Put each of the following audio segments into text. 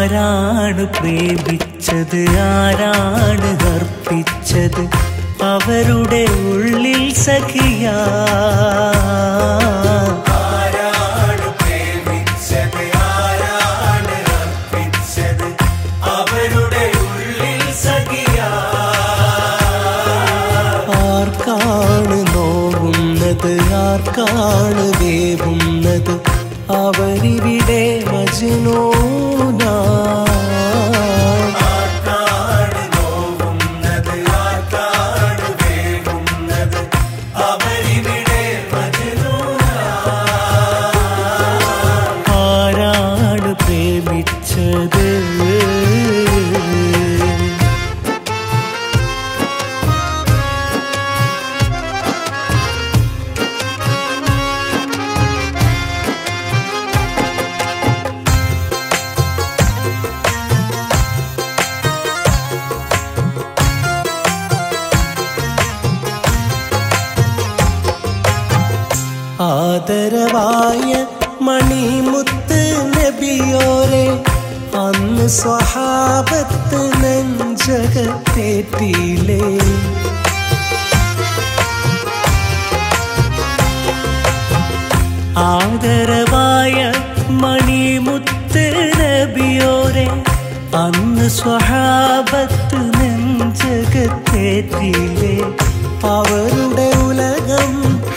ആരാണ് പ്രേമിച്ചത് ആരാണ് അർപ്പിച്ചത് അവരുടെ ഉള്ളിൽ സഖിയാ ആരാണ് പ്രേമിച്ചത് ആരാണ് അർപ്പിച്ചത് അവരുടെ ഉള്ളിൽ സഖിയാ ആർക്കാണ് നോവുന്നത് ആർക്കാണ് വേവുന്നത് അവരിവിടെ മജ്നൂനാ ആർക്കാണ് നോവുന്നത് ആർക്കാണ് വേകുന്നത് അവരിവിടെ മജ്നൂനാ ആരാണ് പ്രേമിച്ചത് ആദരവായ മണിമുത്ത് നബിയോരെ അന്ന് സ്വഹാബത്ത് നെഞ്ചകത്തേറ്റിയിലേ ആദരവായ മണിമുത്ത് നബിയോരെ അന്ന് സ്വഹാബത്ത് നെഞ്ചകത്തേറ്റിയിലേ അവരുടെ ഉലകം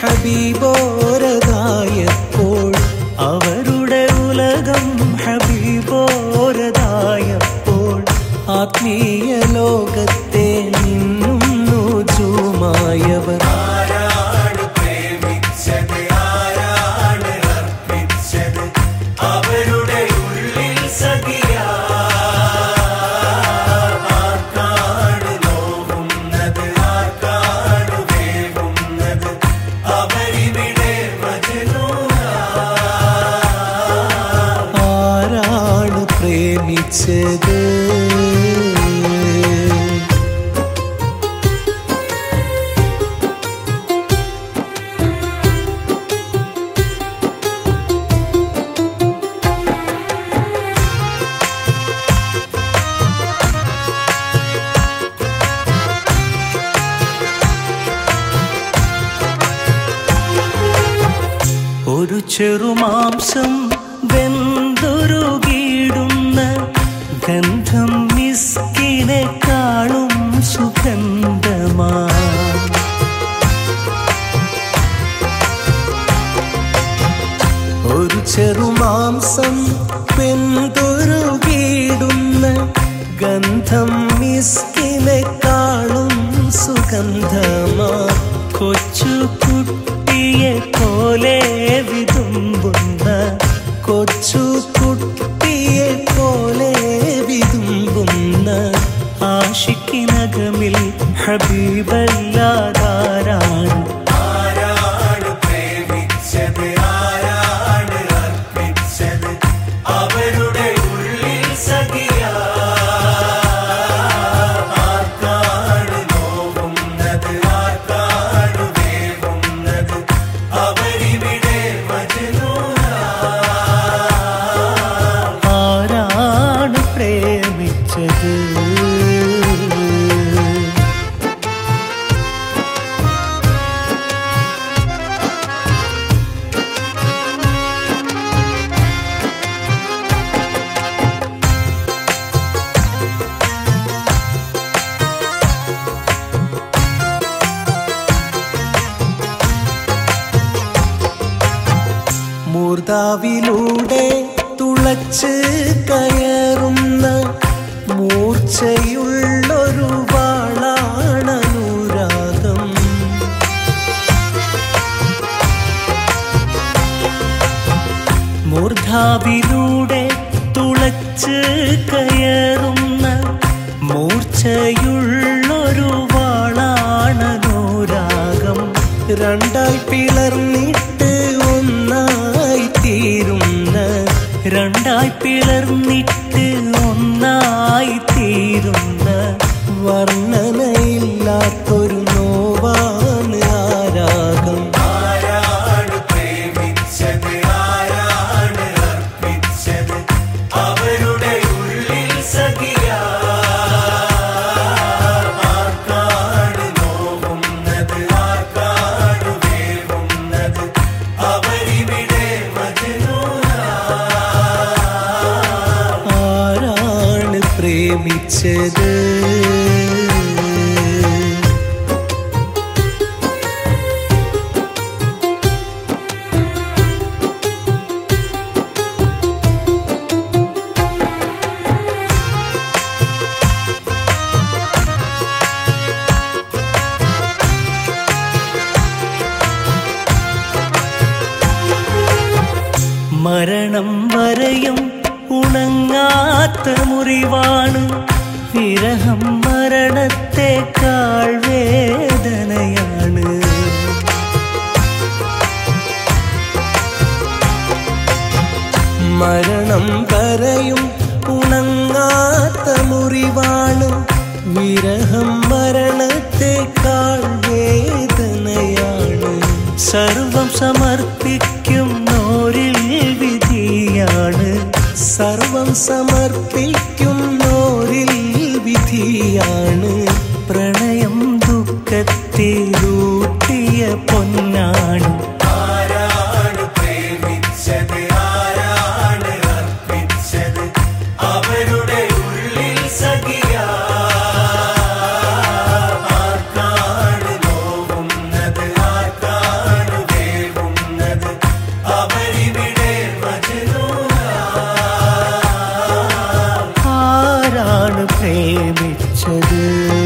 ഹബീബോരതായപ്പോൾ അവരുടെ ഉലകം ഹബീബോരതായപ്പോൾ ആത്മീയ ലോകത്തെ നിന്നും നുജുമായവർ ആരാണ് പ്രേമിച്ചത് ആരാണ് അർപ്പിച്ചത് അവരുടെ ഉള്ളിൽ സഖിയാ ആർക്കാണ് നോവുന്നത് ആർക്കാണ് വേവുന്നത് അവരിവിടെ മജ്നൂനാ ആരാണ് പ്രേമിച്ചത് ഒരു ചെറുമാംസം വെന്തൊരുകിടുന്ന ഗന്ധം മിസ്കിനെ കാണും സുഗന്ധമാ ഒരു ചെറുമാംസം വെന്തൊരുകിടുന്ന ഗന്ധം മിസ്കിനെ കാണും സുഗന്ധമാ കൊച്ചു കുട്ടിയെ പോലെ വിതുമ്പുന്ന കൊച്ചു കുട്ടിയെ പോലെ വിതുമ്പുന്ന ആഷിക്കിനകമിൽ ഹബീബല്ലാതാരാണ് ആരാണ് പ്രേമിച്ചത് ആരാണ് അർപ്പിച്ചത് അവരുടെ ഉള്ളിൽ സഖിയാ ആർക്കാണ് നോവുന്നത് ആർക്കാണ് വേവുന്നത് അവരിവിടെ മജ്നൂനാ ആരാണ് പ്രേമിച്ചത് മൂർധാവിലൂടെ തുളച്ച് കയറുന്ന മൂർച്ചയുള്ളൊരു വാളാണനുരാഗം മൂർധാവിലൂടെ തുളച്ച് കയറുന്ന മൂർച്ചയുള്ളൊരു വാളാണനുരാഗം രണ്ടായി പിളർന്നിട്ട് ഒന്നായി തീരുന്ന രണ്ടായി പിളർന്നിട്ട് ഒന്നായി തീരുന്ന വർണ്ണനയില്ലാത്തൊരു നോവാണ് ആരാഗം ആരാണ് പ്രേമിച്ചത് ആരാണ് അർപ്പിച്ചത് അവരുടെ ഉള്ളിൽ പ്രേമിച്ചത് മരണം വരെയും ഉണങ്ങാത്ത മുറിവാണ് വിരഹം മരണത്തെക്കാൾ വേദനയാണ് മരണം വരെയും ഉണങ്ങാത്ത മുറിവാണ് വിരഹം മരണത്തെക്കാൾ വേദനയാണ് സർവം സമർപ്പിക്കും നോരിൽ വിധിയാണ് സർവം സമർപ്പിക്കും നോരിൽ വിധിയാണ് പ്രണയം ദുഃഖത്തിലൂട്ടിയ പൊന്നാണ് ആരാണ് പ്രേമിച്ചത് ആരാണ് അർപ്പിച്ചത് അവരുടെ ഉള്ളിൽ സഖിയ ആർക്കാണ് നോവുന്നത് ആർക്കാണ് വേവുന്നത് അവരിവിടെ മജനൂന ആരാണ് പ്രേമിച്ചത്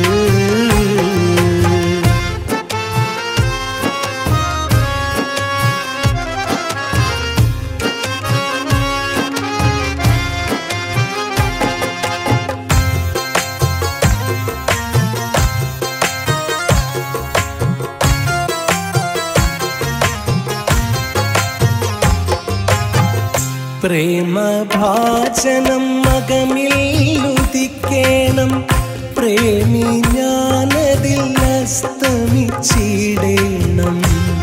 പ്രേമഭാചനം മകമിൽ ഉദിക്കേണം പ്രേമി ഞാനതിൽ അസ്തമിച്ചിടേണം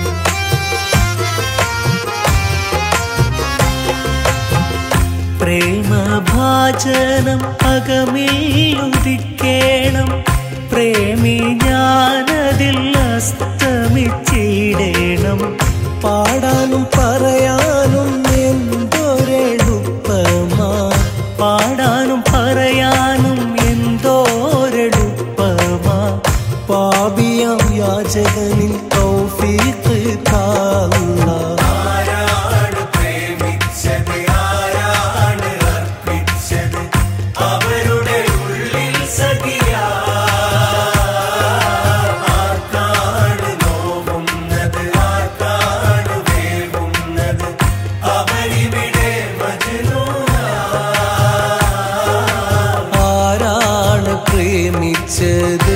പ്രേമഭാചനം അകമിൽ ഉദിക്കേണം പ്രേമി ഞാനതിൽ അസ്തമിച്ചിടേണം പാടാനും പറയാനും എന്തൊരെളുപ്പമാ പാടാനും പറയാനും എന്തോരെളുപ്പമാ പാപിയാം യാചകനിൽ തൗഫീഖ് താല്ലാ ആരാണ് പ്രേമിച്ചത് ആരാണ് അർപ്പിച്ചത് അവരുടെ ഉള്ളിൽ സഖിയ ആർക്കാണ് നോവുന്നത് ആർക്കാണ് വേവുന്നത് അവരിവിടെ മജനൂന ആരാണ് പ്രേമിച്ചത്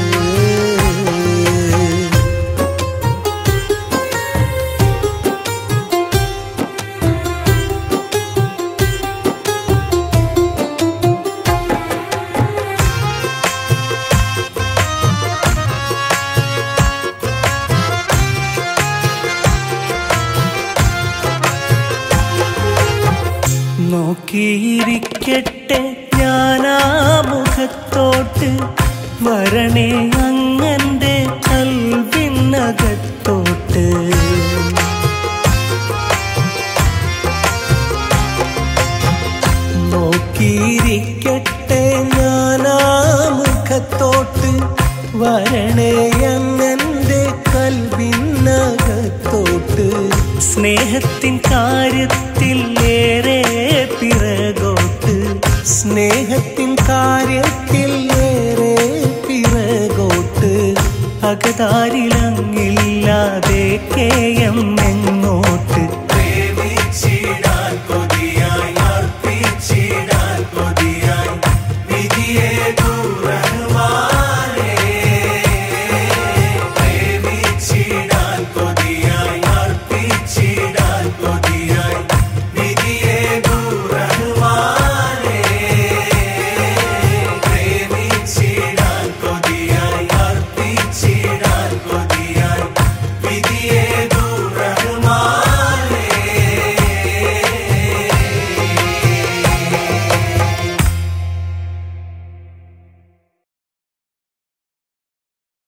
നോക്കിയിരിക്കട്ടെ ഞാനാ മുഖത്തോട്ട് വരണേ അങ്ങന്റെ കൽവിനകത്തോട്ട് നോക്കിയിരിക്കട്ടെ ഞാനാ മുഖത്തോട്ട് വരണേ അങ്ങന്റെ കൽവിനകത്തോട്ട് സ്നേഹത്തിൻ കാര്യത്തിൽ ഏറെ പിറകോട്ട് സ്നേഹത്തിൻ കാര്യത്തിൽ ഏറെ പിറകോട്ട് അകതാരിലങ്ങില്ലാതെ കേയം